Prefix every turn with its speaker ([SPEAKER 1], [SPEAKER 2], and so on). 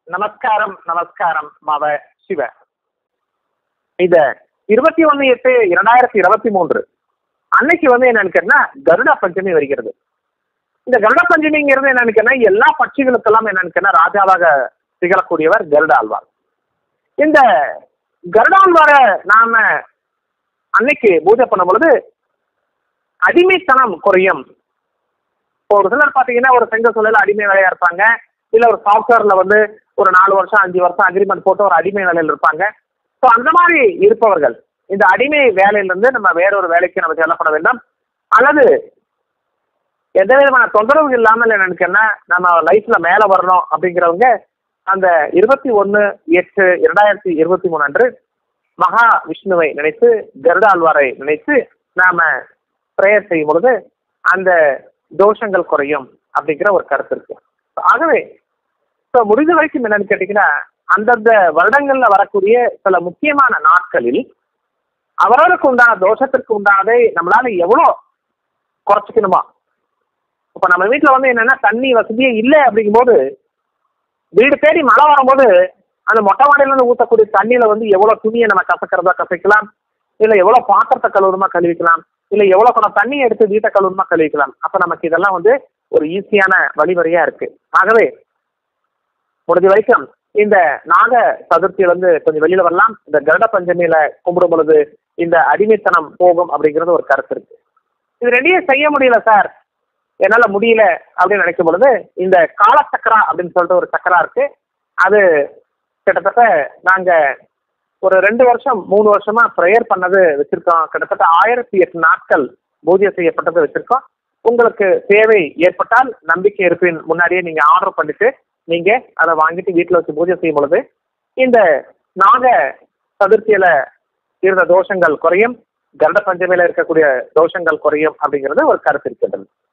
[SPEAKER 1] நமஸ்காரம் நமஸ்காரம் மாவ சிவ இத இருபத்தி ஒண்ணு எட்டு இரண்டாயிரத்தி இருபத்தி மூன்று அன்னைக்கு வந்து என்னன்னு கேட்டா கருட பஞ்சமி வருகிறது இந்த கருட பஞ்சமிங்கிறது என்னன்னு கேட்டா எல்லா பட்சிகளுக்கெல்லாம் என்னன்னு கேட்டா ராஜாவாக திகழக்கூடியவர் கருட ஆழ்வார் இந்த கருடாழ்வார நாம அன்னைக்கு பூஜை பண்ணும் பொழுது அடிமைத்தனம் குறையும் இப்போ ஒரு சிலர் பாத்தீங்கன்னா ஒரு செங்க சூழல அடிமை வேலையா இருப்பாங்க இல்ல ஒரு சாஃப்ட்வேர்ல வந்து ஒரு நாலு வருஷம் அஞ்சு வருஷம் அக்ரிமெண்ட் போட்டு ஒரு அடிமை வேலையில் இருப்பாங்க ஸோ அந்த மாதிரி இருப்பவர்கள் இந்த அடிமை வேலையிலிருந்து நம்ம வேறொரு வேலைக்கு நம்ம செல்லப்பட வேண்டும் அல்லது எந்த விதமான தொந்தரவு இல்லாமல் என்னன்னு நம்ம லைஃப்ல மேல வரணும் அப்படிங்கிறவங்க அந்த இருபத்தி ஒன்னு எட்டு இரண்டாயிரத்தி இருபத்தி மூணு அன்று மகா விஷ்ணுவை நினைத்து கருடாழ்வாரை நினைத்து நாம ப்ரேயர் செய்யும் பொழுது அந்த தோஷங்கள் குறையும் அப்படிங்கிற ஒரு கருத்து இருக்கு ஆகவே இப்போ முடிஞ்ச வரைக்கும் என்னன்னு கேட்டீங்கன்னா அந்தந்த வருடங்கள்ல வரக்கூடிய சில முக்கியமான நாட்களில் அவரவருக்கு உண்டான தோஷத்திற்கு உண்டானதை நம்மளால எவ்வளோ குறைச்சிக்கணுமா இப்ப நம்ம வீட்டுல வந்து என்னன்னா தண்ணி வசதியே இல்லை அப்படிங்கும்போது வீடு தேடி மழை வரும்போது அந்த மொட்டை மாடியில இருந்து ஊற்றக்கூடிய தண்ணியில வந்து எவ்வளவு துணியை நம்ம கசக்கிறதா கசக்கலாம் இல்ல எவ்வளவு பாத்திரத்தை கழுவுறமா கழுவிக்கலாம் இல்ல எவ்வளவு குடம் தண்ணி எடுத்து வீட்டை கழுவுறமா கழுவிக்கலாம் அப்ப நமக்கு இதெல்லாம் வந்து ஒரு ஈஸியான வழிமுறையா இருக்கு ஆகவே முடிஞ்ச வரைக்கும் இந்த நாக சதுர்த்தி வந்து கொஞ்சம் வெளியில வரலாம் இந்த கருட பஞ்சமியில கும்பிடும் பொழுது இந்த அடிமைத்தனம் போகும் அப்படிங்கிறது ஒரு கருத்து இருக்கு இது ரெண்டையும் செய்ய முடியல சார் என்னால முடியல அப்படின்னு நினைக்கும் பொழுது இந்த காலச்சக்கரா அப்படின்னு சொல்லிட்டு ஒரு சக்கரா இருக்கு அது கிட்டத்தட்ட நாங்க ஒரு ரெண்டு வருஷம் மூணு வருஷமா ப்ரேயர் பண்ணது வச்சிருக்கோம் கிட்டத்தட்ட ஆயிரத்தி எட்டு நாட்கள் பூஜை செய்யப்பட்டது வச்சிருக்கோம் உங்களுக்கு தேவை ஏற்பட்டால் நம்பிக்கை இருப்பின் முன்னாடியே நீங்க ஆர்டர் பண்ணிட்டு நீங்க அதை வாங்கிட்டு வீட்டில் வச்சு பூஜை செய்யும் பொழுது இந்த நாக சதுர்த்தியில இருந்த தோஷங்கள் குறையும் கருட பஞ்சமியில இருக்கக்கூடிய தோஷங்கள் குறையும் அப்படிங்கிறது ஒரு கருத்து இருக்கின்றது